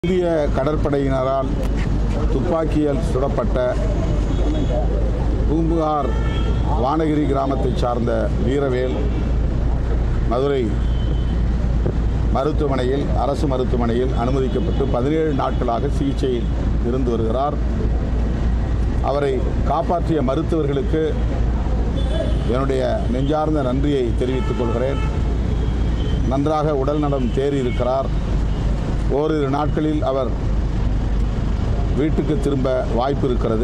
இந்திய கடற்படையினரால் துப்பாக்கியால் சுடப்பட்ட பூம்புகார் வானகிரி கிராமத்தைச் சார்ந்த வீரவேல் மதுரை மருத்துவமனையில் அரசு மருத்துவமனையில் அனுமதிக்கப்பட்டு பதினேழு நாட்களாக சிகிச்சையில் இருந்து வருகிறார் அவரை காப்பாற்றிய மருத்துவர்களுக்கு என்னுடைய நெஞ்சார்ந்த நன்றியை தெரிவித்துக் கொள்கிறேன் நன்றாக உடல் நலம் தேறி இருக்கிறார் ஓரிரு நாட்களில் அவர் வீட்டுக்கு திரும்ப வாய்ப்பு இருக்கிறது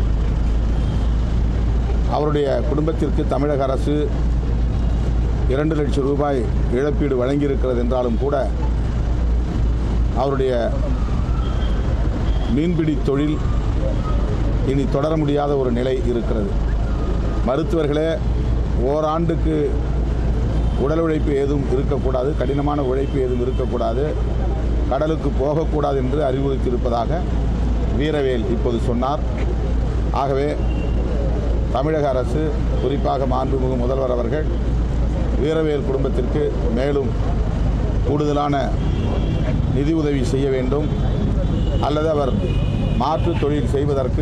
அவருடைய குடும்பத்திற்கு தமிழக அரசு இரண்டு லட்சம் ரூபாய் இழப்பீடு வழங்கியிருக்கிறது என்றாலும் கூட அவருடைய மீன்பிடி தொழில் இனி தொடர முடியாத ஒரு நிலை இருக்கிறது மருத்துவர்களே ஓராண்டுக்கு உடல் உழைப்பு ஏதும் இருக்கக்கூடாது கடினமான உழைப்பு ஏதும் இருக்கக்கூடாது கடலுக்கு போகக்கூடாது என்று அறிவுறுத்தியிருப்பதாக வீரவேல் இப்போது சொன்னார் ஆகவே தமிழக அரசு குறிப்பாக மாண்புமிகு முதல்வர் அவர்கள் வீரவேல் குடும்பத்திற்கு மேலும் கூடுதலான நிதி உதவி செய்ய வேண்டும் அல்லது அவர் மாற்று தொழில் செய்வதற்கு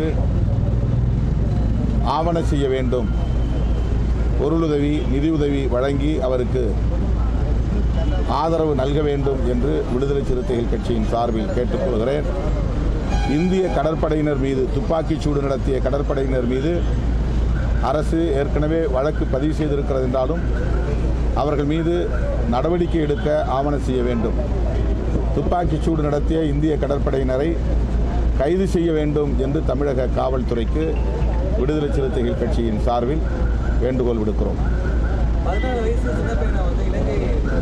ஆவண செய்ய வேண்டும் பொருளுதவி நிதியுதவி வழங்கி அவருக்கு ஆதரவு நல்க வேண்டும் என்று விடுதலை சிறுத்தைகள் கட்சியின் சார்பில் கேட்டுக்கொள்கிறேன் இந்திய கடற்படையினர் மீது துப்பாக்கிச் சூடு நடத்திய கடற்படையினர் மீது அரசு ஏற்கனவே வழக்கு பதிவு செய்திருக்கிறது என்றாலும் அவர்கள் மீது நடவடிக்கை எடுக்க ஆவண செய்ய வேண்டும் துப்பாக்கிச் சூடு நடத்திய இந்திய கடற்படையினரை கைது செய்ய வேண்டும் என்று தமிழக காவல்துறைக்கு விடுதலை சிறுத்தைகள் கட்சியின் சார்பில் வேண்டுகோள் விடுக்கிறோம் பதினாறு வயசு சின்ன பையனை வந்து இலங்கை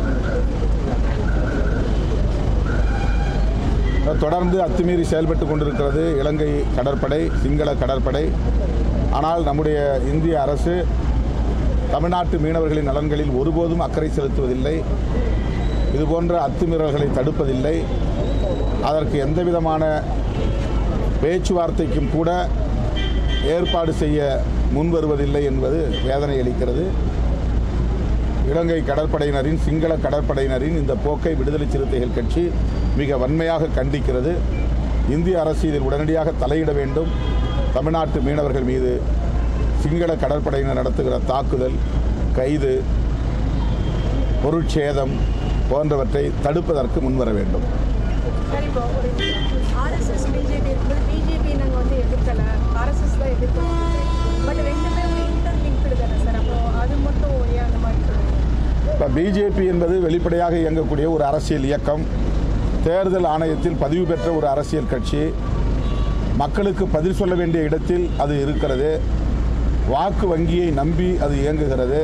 தொடர்ந்து அத்துமீறி செயல்பட்டு கொண்டிருக்கிறது இலங்கை கடற்படை சிங்கள கடற்படை ஆனால் நம்முடைய இந்திய அரசு தமிழ்நாட்டு மீனவர்களின் நலன்களில் ஒருபோதும் அக்கறை செலுத்துவதில்லை இதுபோன்ற அத்துமீறல்களை தடுப்பதில்லை அதற்கு எந்தவிதமான பேச்சுவார்த்தைக்கும் கூட ஏற்பாடு செய்ய முன்வருவதில்லை என்பது வேதனை அளிக்கிறது இலங்கை கடற்படையினரின் சிங்கள கடற்படையினரின் இந்த போக்கை விடுதலை சிறுத்தைகள் கட்சி மிக வன்மையாக கண்டிக்கிறது இந்திய அரசு இதில் உடனடியாக தலையிட வேண்டும் தமிழ்நாட்டு மீனவர்கள் மீது சிங்கள கடற்படையினர் நடத்துகிற தாக்குதல் கைது பொருட்சேதம் போன்றவற்றை தடுப்பதற்கு முன்வர வேண்டும் சார் இப்போ ஒரு ஆர்எஸ்எஸ் பிஜேபி இருக்கும்போது பிஜேபி நாங்கள் வந்து எதிர்க்கல ஆர்எஸ்எஸ் தான் எதிர்க்கிறோம் பட் ரெண்டுமே ஒரு இன்டர் லிங்க்டு தானே சார் அப்போ அது மட்டும் ஏன் அந்த மாதிரி சொல்லுங்க இப்போ பிஜேபி என்பது வெளிப்படையாக இயங்கக்கூடிய ஒரு அரசியல் இயக்கம் தேர்தல் ஆணையத்தில் பதிவு பெற்ற ஒரு அரசியல் கட்சி மக்களுக்கு பதில் சொல்ல வேண்டிய இடத்தில் அது இருக்கிறது வாக்கு வங்கியை நம்பி அது இயங்குகிறது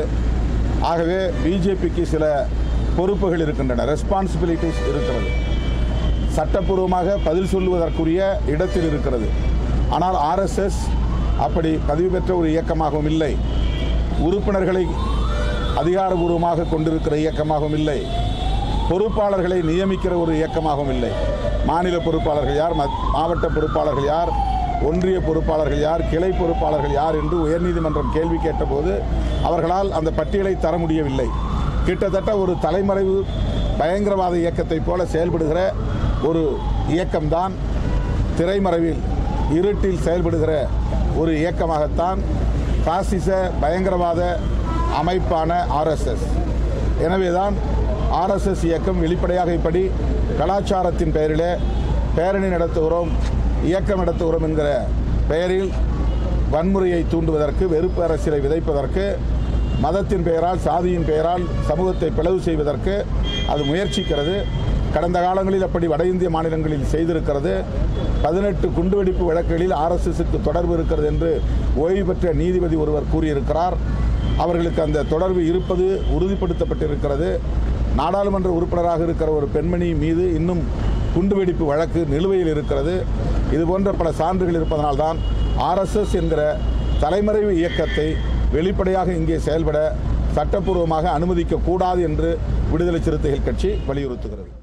ஆகவே பிஜேபிக்கு சில பொறுப்புகள் இருக்கின்றன ரெஸ்பான்சிபிலிட்டிஸ் இருக்கிறது சட்டப்பூர்வமாக பதில் சொல்லுவதற்குரிய இடத்தில் இருக்கிறது ஆனால் ஆர்எஸ்எஸ் அப்படி பதிவு பெற்ற ஒரு இயக்கமாகவும் இல்லை உறுப்பினர்களை அதிகாரபூர்வமாக கொண்டிருக்கிற இயக்கமாகவும் இல்லை பொறுப்பாளர்களை நியமிக்கிற ஒரு இயக்கமாகவும் இல்லை மாநில பொறுப்பாளர்கள் யார் மத்- மாவட்ட பொறுப்பாளர்கள் யார் ஒன்றிய பொறுப்பாளர்கள் யார் கிளை பொறுப்பாளர்கள் யார் என்று உயர்நீதிமன்றம் கேள்வி கேட்டபோது அவர்களால் அந்த பட்டியலை தர முடியவில்லை கிட்டத்தட்ட ஒரு தலைமறைவு பயங்கரவாத இயக்கத்தைப் போல செயல்படுகிற ஒரு இயக்கம்தான் திரைமறைவில் இருட்டில் செயல்படுகிற ஒரு இயக்கமாகத்தான் பாசிச பயங்கரவாத அமைப்பான ஆர்எஸ்எஸ் எனவேதான் ஆர்எஸ்எஸ் இயக்கம் வெளிப்படையாக இப்படி கலாச்சாரத்தின் பெயரிலே பேரணி நடத்துகிறோம் இயக்கம் நடத்துகிறோம் என்கிற பெயரில் வன்முறையை தூண்டுவதற்கு வெறுப்பு அரசியலை விதைப்பதற்கு மதத்தின் பெயரால் சாதியின் பெயரால் சமூகத்தை பிளவு செய்வதற்கு அது முயற்சிக்கிறது கடந்த காலங்களில் அப்படி வட இந்திய மாநிலங்களில் செய்திருக்கிறது பதினெட்டு குண்டுவெடிப்பு வழக்குகளில் ஆர்எஸ்எஸ்க்கு தொடர்பு இருக்கிறது என்று ஓய்வு பெற்ற நீதிபதி ஒருவர் கூறியிருக்கிறார் அவர்களுக்கு அந்த தொடர்பு இருப்பது உறுதிப்படுத்தப்பட்டிருக்கிறது நாடாளுமன்ற உறுப்பினராக இருக்கிற ஒரு பெண்மணி மீது இன்னும் குண்டுவெடிப்பு வழக்கு நிலுவையில் இருக்கிறது இது போன்ற பல சான்றுகள் இருப்பதனால்தான் ஆர்எஸ்எஸ் என்கிற தலைமறைவு இயக்கத்தை வெளிப்படையாக இங்கே செயல்பட சட்டப்பூர்வமாக அனுமதிக்க கூடாது என்று விடுதலை சிறுத்தைகள் கட்சி வலியுறுத்துகிறது